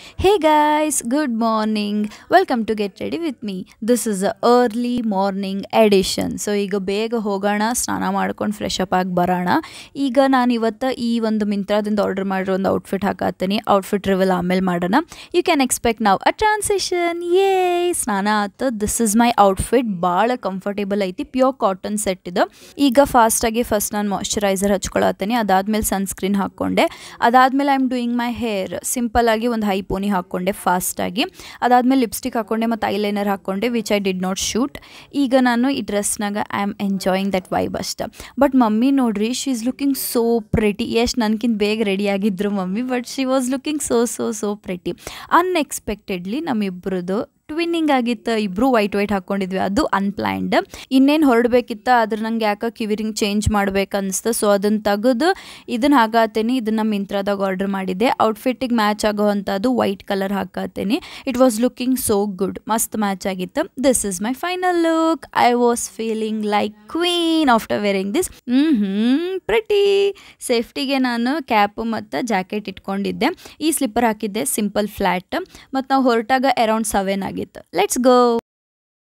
Hey guys, good morning. Welcome to Get Ready with me. This is a early morning edition. So ಈಗ ಬೇಗ ಹೋಗೋಣ ಸ್ನಾನ ಮಾಡ್ಕೊಂಡು fresh up ಆಗಿ ಬರೋಣ ಈಗ ನಾನು ಇವತ್ತು ಈ ಒಂದು ಮಿಂತ್ರಾದಿಂದ ಆರ್ಡರ್ ಮಾಡಿರೋ ಒಂದು ಔಟ್ಫಿಟ್ ಹಾಕತ್ತೀನಿ ಔಟ್ಫಿಟ್ ರಿವೆಲ್ ಆಮೇಲೆ ಮಾಡೋಣ ಯು ಕ್ಯಾನ್ ಎಕ್ಸ್ಪೆಕ್ಟ್ ನಾವು ಅ ಟ್ರಾನ್ಸಿಷನ್ ಯೇ ಸ್ನಾನ ಆತು ದಿಸ್ ಇಸ್ ಮೈ ಔಟ್ಫಿಟ್ ಭಾಳ ಕಂಫರ್ಟೇಬಲ್ ಐತಿ ಪ್ಯೂರ್ ಕಾಟನ್ ಸೆಟ್ ಇದು ಈಗ ಫಾಸ್ಟಾಗಿ ಫಸ್ಟ್ ನಾನು ಮಾಯ್ಶ್ಚರೈಸರ್ ಹಚ್ಕೊಳತ್ತೀನಿ ಅದಾದ್ಮೇಲೆ ಸನ್ಸ್ಕ್ರೀನ್ ಹಾಕ್ಕೊಂಡೆ ಅದಾದ್ಮೇಲೆ I am doing my hair simple ಆಗಿ ಒಂದು ಹೈ ಪೋನಿ ಹಾಕ್ಕೊಂಡೆ ಫಾಸ್ಟಾಗಿ ಅದಾದ್ಮೇಲೆ ಲಿಪ್ಸ್ಟಿಕ್ ಹಾಕ್ಕೊಂಡೆ ಮತ್ತು ಐಲೈನರ್ ಹಾಕ್ಕೊಂಡೆ which I did not shoot ಈಗ ನಾನು ಈ ಡ್ರೆಸ್ನಾಗ I am enjoying that vibe ಅಷ್ಟ ಬಟ್ ಮಮ್ಮಿ ನೋಡ್ರಿ she is looking so pretty ಎಷ್ಟು ನನಗಿಂತ ಬೇಗ ರೆಡಿ ಆಗಿದ್ರು mummy but she was looking so so so pretty unexpectedly ನಮ್ಮಿಬ್ರದ್ದು ಟ್ವಿನ್ನಿಂಗ್ ಆಗಿತ್ತು ಇಬ್ರು ವೈಟ್ ವೈಟ್ ಹಾಕ್ಕೊಂಡಿದ್ವಿ ಅದು ಅನ್ಪ್ಲ್ಯಾಂಡ್ ಇನ್ನೇನು ಹೊರಡ್ಬೇಕಿತ್ತ ಅದ್ರ ನಂಗೆ ಯಾಕೆ ಕಿವಿರಿಂಗ್ ಚೇಂಜ್ ಮಾಡ್ಬೇಕು ಅನಿಸ್ತು ಸೊ ಅದನ್ನು ತೆಗೆದು ಇದನ್ನ ಹಾಕಾತೀನಿ ಇದನ್ನ ಮಿಂತ್ರಾದಾಗ ಆರ್ಡರ್ ಮಾಡಿದ್ದೆ ಔಟ್ಫಿಟ್ಟಿಗೆ ಮ್ಯಾಚ್ ಆಗೋ ಅಂಥದ್ದು ವೈಟ್ ಕಲರ್ ಹಾಕಾತೀನಿ it was looking so good ಮಸ್ತ್ ಮ್ಯಾಚ್ ಆಗಿತ್ತು this is my final look I was feeling like queen after wearing this ಹ್ಞೂ ಹ್ಞೂ ಪ್ರಿಟಿ ಸೇಫ್ಟಿಗೆ ನಾನು ಕ್ಯಾಪ್ ಮತ್ತು ಜಾಕೆಟ್ ಇಟ್ಕೊಂಡಿದ್ದೆ ಈ ಸ್ಲಿಪ್ಪರ್ ಹಾಕಿದ್ದೆ ಸಿಂಪಲ್ ಫ್ಲ್ಯಾಟ್ ಮತ್ತು ನಾವು ಹೊರಟಾಗ ಅರೌಂಡ್ ಸೆವೆನ್ ಆಗಿತ್ತು ಲೆಟ್ಸ್ ಗೋ